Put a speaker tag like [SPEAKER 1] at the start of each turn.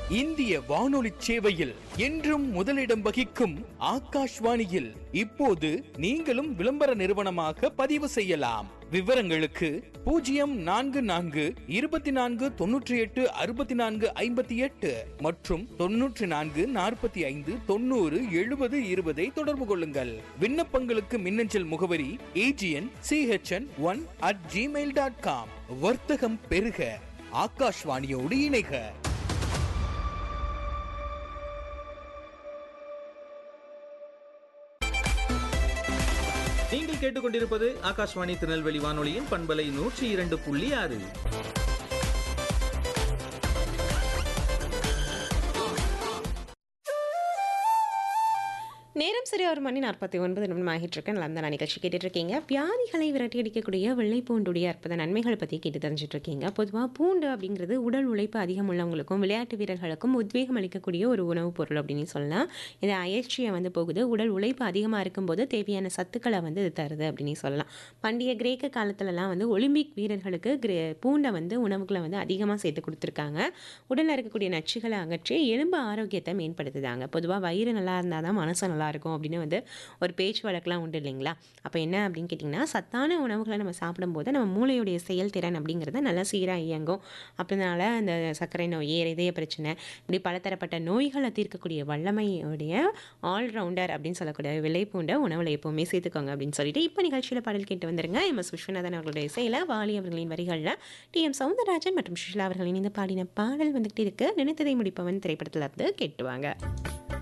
[SPEAKER 1] இந்திய வானொலி சேவையில் என்றும் முதலிடம் வகிக்கும் ஆகாஷ்வாணியில் இப்போது நீங்களும் விளம்பர நிறுவனமாக பதிவு செய்யலாம் விவரங்களுக்கு பூஜ்ஜியம் நான்கு நான்கு இருபத்தி நான்கு தொன்னூற்றி எட்டு அறுபத்தி நான்கு ஐம்பத்தி எட்டு மற்றும் தொன்னூற்றி நான்கு நாற்பத்தி ஐந்து தொண்ணூறு எழுபது இருபதை தொடர்பு கொள்ளுங்கள் விண்ணப்பங்களுக்கு மின்னஞ்சல் முகவரி AGN CHN one at Gmail dot com வர்த்தகம் பெருக ஆகாஷ்வாணியோடு இணைக
[SPEAKER 2] நீங்கள் கேட்டுக்கொண்டிருப்பது ஆகாஷ்வாணி திருநெல்வேலி வானொலியின் பண்பலை நூற்றி இரண்டு புள்ளி ஆறு
[SPEAKER 3] நேரம் சரி ஒரு மணி நாற்பத்தி ஒன்பது நிமிடம் ஆகிட்டு இருக்கு நல்லா தான் நிகழ்ச்சி கேட்டுட்டு இருக்கீங்க வியாதிகளை விரட்டி அடிக்கக்கூடிய வெள்ளை பூண்டுடைய அற்புத நன்மைகள் பற்றி கேட்டு தெரிஞ்சுட்டு இருக்கீங்க பொதுவாக பூண்டு அப்படிங்கிறது உடல் உழைப்பு அதிகம் உள்ளவங்களுக்கும் விளையாட்டு வீரர்களுக்கும் உத்வேகம் அளிக்கக்கூடிய ஒரு உணவுப் பொருள் அப்படின்னு சொல்லலாம் இது அயற்சியை வந்து போகுது உடல் உழைப்பு அதிகமாக இருக்கும்போது தேவையான சத்துக்களை வந்து இது தருது அப்படின்னு சொல்லலாம் பண்டைய கிரேக்க காலத்துலலாம் வந்து ஒலிம்பிக் வீரர்களுக்கு கிரே பூண்டை வந்து உணவுகளை வந்து அதிகமாக சேர்த்து கொடுத்துருக்காங்க உடலில் இருக்கக்கூடிய நச்சுகளை அகற்றி எலும்பு ஆரோக்கியத்தை மேம்படுத்துதாங்க பொதுவாக வயிறு நல்லா இருந்தால் தான் மனசு நல்லா இருக்கும் அப்படின்னு வந்து ஒரு பேச்சு வழக்கெலாம் உண்டு இல்லைங்களா அப்போ என்ன அப்படின்னு கேட்டிங்கன்னா சத்தான உணவுகளை நம்ம சாப்பிடும்போது நம்ம மூளையுடைய செயல்திறன் அப்படிங்கிறது நல்லா சீராக இயங்கும் அப்படினால அந்த சர்க்கரை நோய் இதய பிரச்சனை இப்படி பலதரப்பட்ட நோய்களை தீர்க்கக்கூடிய வல்லமையுடைய ஆல்ரவுண்டர் அப்படின்னு சொல்லக்கூடிய விளைப்பூண்ட உணவில் எப்போவுமே சேர்த்துக்கோங்க அப்படின்னு சொல்லிட்டு இப்போ நிகழ்ச்சியில் பாடல் கேட்டு வந்துருங்க எம் எஸ் விஸ்வநாதன் அவர்களுடைய இசையில் வாலி அவர்களின் வரிகளில் டி எம் சவுந்தரராஜன் மற்றும் சுஷிலா அவர்களின் இந்த பாடின பாடல் வந்துகிட்டு இருக்கு நினைத்ததை முடிப்பவன் திரைப்படத்தில் இருந்து கேட்டுவாங்க